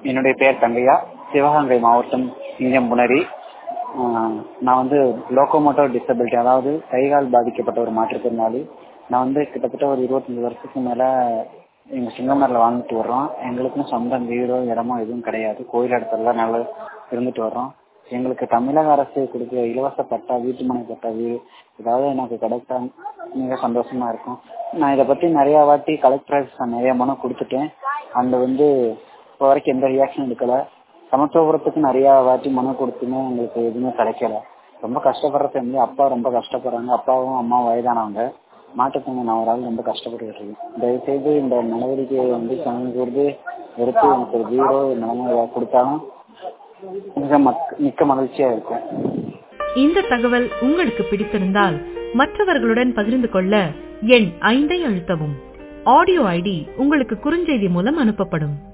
என்னுடைய பெயர் தங்கையா சிவகங்கை மாவட்டம் சிங்கம்புணரி ஆஹ் நான் வந்து லோக்கோமோட்டோ டிசபிலிட்டி அதாவது கைகால் பாதிக்கப்பட்ட ஒரு மாற்றுத்திறனாளி நான் வந்து கிட்டத்தட்ட ஒரு இருபத்தஞ்சு வருஷத்துக்கு மேல எங்க சிங்கமரில் வாழ்ந்துட்டு வர்றோம் எங்களுக்குன்னு சொந்த வீடோ இடமோ எதுவும் கிடையாது கோயில் இடத்துல தான் நல்லா இருந்துட்டு வர்றோம் எங்களுக்கு தமிழக அரசு கொடுக்குற இலவச பட்டா வீட்டு மனை பட்டா வீடு ஏதாவது எனக்கு கிடைச்சா மிக சந்தோஷமா இருக்கும் நான் இதை பத்தி நிறைய வாட்டி கலெக்டர் ஆஃபீஸ் நிறைய மனு கொடுத்துட்டேன் அந்த வந்து இப்போ வரைக்கும் எந்த ரியாக்ஷன் எடுக்கல சமத்துவபுரத்துக்கு நிறைய வாட்டி மனு கொடுத்துமே எங்களுக்கு எதுவுமே கிடைக்கல ரொம்ப கஷ்டப்படுற ஃபேமிலி அப்பா ரொம்ப கஷ்டப்படுறாங்க அப்பாவும் அம்மாவும் வயதானவங்க மாட்டுத்தவங்க நான் ஒரு ஆள் ரொம்ப கஷ்டப்பட்டுக்கிட்டு இருக்கேன் தயவுசெய்து இந்த நடவடிக்கையை வந்து கூர்ந்து எடுத்து எனக்கு ஒரு வீடோ நிலமோ ஏதாவது கொடுத்தாலும் மிக மக்- மிக்க மகிழ்ச்சியா இருக்கும் இந்த தகவல் உங்களுக்கு பிடித்திருந்தால் மற்றவர்களுடன் பகிர்ந்து கொள்ள எண் ஐந்தை அழுத்தவும் ஆடியோ ஐடி உங்களுக்கு குறுஞ்செய்தி மூலம் அனுப்பப்படும்